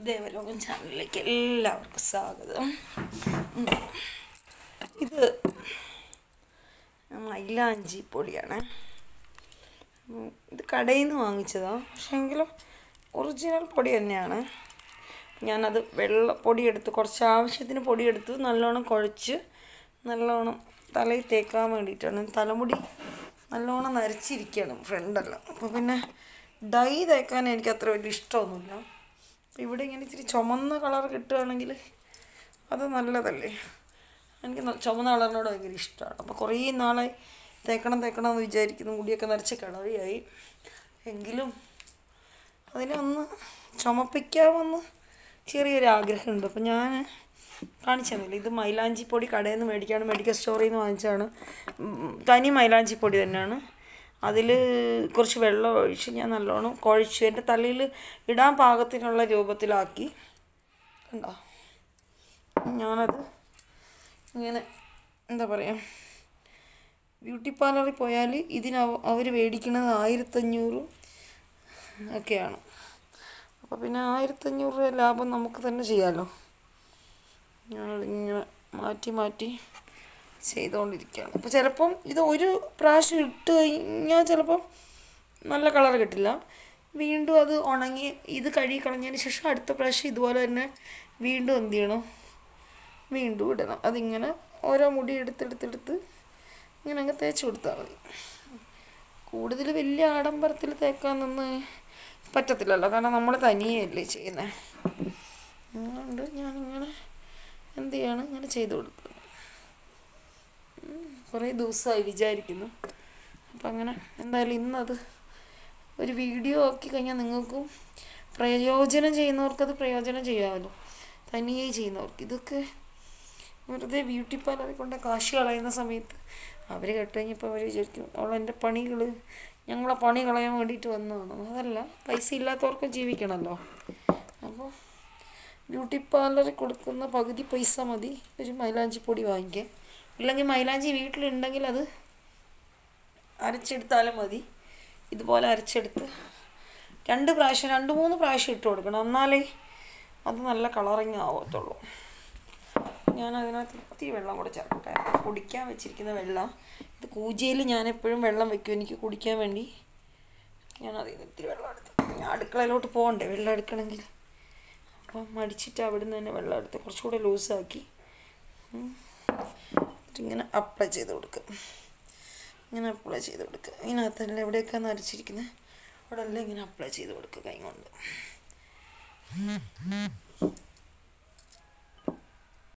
ദേവലോകം ചാനലിലേക്ക് എല്ലാവർക്കും സ്വാഗതം ഉം. ഇത് മൈലാഞ്ചി പൊടിയാണ് ഉം, ഇത് കടയിൽ നിന്ന് വാങ്ങിച്ചതാണ് പക്ഷേ എങ്കിലും ഒറിജിനൽ പൊടി തന്നെയാണ് ഞാനത് വെള്ള പൊടിയെടുത്ത് കുറച്ച് ആവശ്യത്തിന് പൊടിയെടുത്ത് നല്ലോണം കുഴച്ച് നല്ലോണം തലയിൽ തേക്കാൻ വേണ്ടിയിട്ടാണ് തലമുടി നല്ലോണം നരച്ചിരിക്കുകയാണ് ഫ്രണ്ടെല്ലാം അപ്പോൾ പിന്നെ ഡൈ തേക്കാൻ എനിക്ക് അത്ര വലിയ ഇഷ്ടമൊന്നുമില്ല അപ്പോൾ ഇവിടെ ഇങ്ങനെ ഇച്ചിരി ചുമന്ന കളർ കിട്ടുകയാണെങ്കിൽ അത് നല്ലതല്ലേ എനിക്ക് ന- ചുമന്ന കളറിനോട് ഭയങ്കര ഇഷ്ടമാണ് അപ്പോൾ കുറേ നാളായി തേക്കണം തേക്കണം എന്ന് വിചാരിക്കുന്നു മുടിയൊക്കെ നരച്ച് കളറിയായി എങ്കിലും അതിനെ ഒന്ന് ചുമപ്പിക്കാമെന്ന് ചെറിയൊരു ആഗ്രഹമുണ്ട് അപ്പം ഞാൻ കാണിച്ചു തന്നില്ല ഇത് മൈലാഞ്ചി പൊടി കടയിൽ നിന്ന് മേടിക്കാണ് മെഡിക്കൽ സ്റ്റോറിൽ നിന്ന് വാങ്ങിച്ചാണ് ഉം, തനി മൈലാഞ്ചി പൊടി തന്നെയാണ് അതിൽ കുറച്ച് വെള്ളം ഒഴിച്ച് ഞാൻ നല്ലോണം കുഴച്ചു എൻ്റെ തലയിൽ ഇടാൻ പാകത്തിനുള്ള രൂപത്തിലാക്കി കണ്ടോ ഞാനത് ഇങ്ങനെ എന്താ പറയുക ബ്യൂട്ടി പാർലറിൽ പോയാൽ ഇതിന് അവർ മേടിക്കുന്നത് ആയിരത്തഞ്ഞൂറ് ഒക്കെയാണ് അപ്പോൾ പിന്നെ ആയിരത്തഞ്ഞൂറ് രൂപ ലാഭം നമുക്ക് തന്നെ ചെയ്യാമല്ലോ ഞാനിങ്ങനെ മാറ്റി മാറ്റി ചെയ്തുകൊണ്ടിരിക്കുകയാണ് അപ്പോൾ ചിലപ്പം ഇത് ഒരു പ്രാവശ്യം ഇട്ട് കഴിഞ്ഞാൽ ചിലപ്പം നല്ല കളർ കിട്ടില്ല വീണ്ടും അത് ഉണങ്ങി ഇത് കഴുകി കളഞ്ഞതിന് ശേഷം അടുത്ത പ്രാവശ്യം ഇതുപോലെ തന്നെ വീണ്ടും എന്ത് ചെയ്യണം വീണ്ടും ഇടണം അതിങ്ങനെ ഓരോ മുടി എടുത്തെടുത്തെടുത്ത് ഇങ്ങനെ അങ്ങ് തേച്ച് കൊടുത്താൽ മതി കൂടുതൽ വലിയ ആഡംബരത്തിൽ തേക്കാൻ നിന്ന് പറ്റത്തില്ലല്ലോ കാരണം നമ്മൾ തനിയല്ലേ ചെയ്യുന്നത് അതുകൊണ്ട് ഞാനിങ്ങനെ എന്ത് ചെയ്യാണ് ഇങ്ങനെ ചെയ്ത് കൊടുക്കുക ഉം, കുറേ ദിവസമായി വിചാരിക്കുന്നു അപ്പം അങ്ങനെ എന്തായാലും ഇന്നത് ഒരു വീഡിയോ ആക്കി കഴിഞ്ഞാൽ നിങ്ങൾക്കും പ്രയോജനം ചെയ്യുന്നവർക്കത് പ്രയോജനം ചെയ്യാമല്ലോ തനിയെ ചെയ്യുന്നവർക്ക് ഇതൊക്കെ വെറുതെ ബ്യൂട്ടി പാർലറിൽ കൊണ്ട് കാശ് കളയുന്ന സമയത്ത് അവർ കേട്ടുകഴിഞ്ഞപ്പോൾ അവർ വിചാരിക്കും അവളെൻ്റെ പണികൾ ഞങ്ങളെ പണി കളയാൻ വേണ്ടിയിട്ട് വന്നതാണ് അതല്ല പൈസ ഇല്ലാത്തവർക്ക് ജീവിക്കണമല്ലോ അപ്പോൾ ബ്യൂട്ടി പാർലറിൽ കൊടുക്കുന്ന പകുതി പൈസ മതി ഒരു മൈലാഞ്ചി പൊടി വാങ്ങിക്കാൻ ഇല്ലെങ്കിൽ മൈലാഞ്ചി വീട്ടിലുണ്ടെങ്കിൽ അത് അരച്ചെടുത്താലും മതി ഇതുപോലെ അരച്ചെടുത്ത് രണ്ട് പ്രാവശ്യം രണ്ട് മൂന്ന് പ്രാവശ്യം ഇട്ട് കൊടുക്കണം എന്നാലേ അത് നല്ല കളറിങ് ആവത്തുള്ളൂ ഞാൻ അതിനകത്ത് ഇത്തിരി വെള്ളം കൂടെ ചേർക്കട്ടെ കുടിക്കാൻ വെച്ചിരിക്കുന്ന വെള്ളം ഇത് കൂജിയിൽ ഞാൻ എപ്പോഴും വെള്ളം വെക്കും എനിക്ക് കുടിക്കാൻ വേണ്ടി ഞാൻ അതിൽ നിന്ന് ഇത്തിരി വെള്ളം എടുത്തു ഞാൻ അടുക്കളയിലോട്ട് പോകണ്ടേ വെള്ളം എടുക്കണമെങ്കിൽ അപ്പം മടിച്ചിട്ട് അവിടെ നിന്ന് തന്നെ വെള്ളം എടുത്ത് കുറച്ചുകൂടെ ലൂസാക്കി ഉം. എന്നിട്ട് ഇങ്ങനെ അപ്ലൈ ചെയ്ത് കൊടുക്കും ഇങ്ങനെ അപ്ലൈ ചെയ്ത് കൊടുക്കുക ഇതിനകത്തെല്ലാം എവിടെയൊക്കെയാണ് അരച്ചിരിക്കുന്നത് അവിടെ എല്ലാം ഇങ്ങനെ അപ്ലൈ ചെയ്ത് കൊടുക്കുക കൈ കൊണ്ട്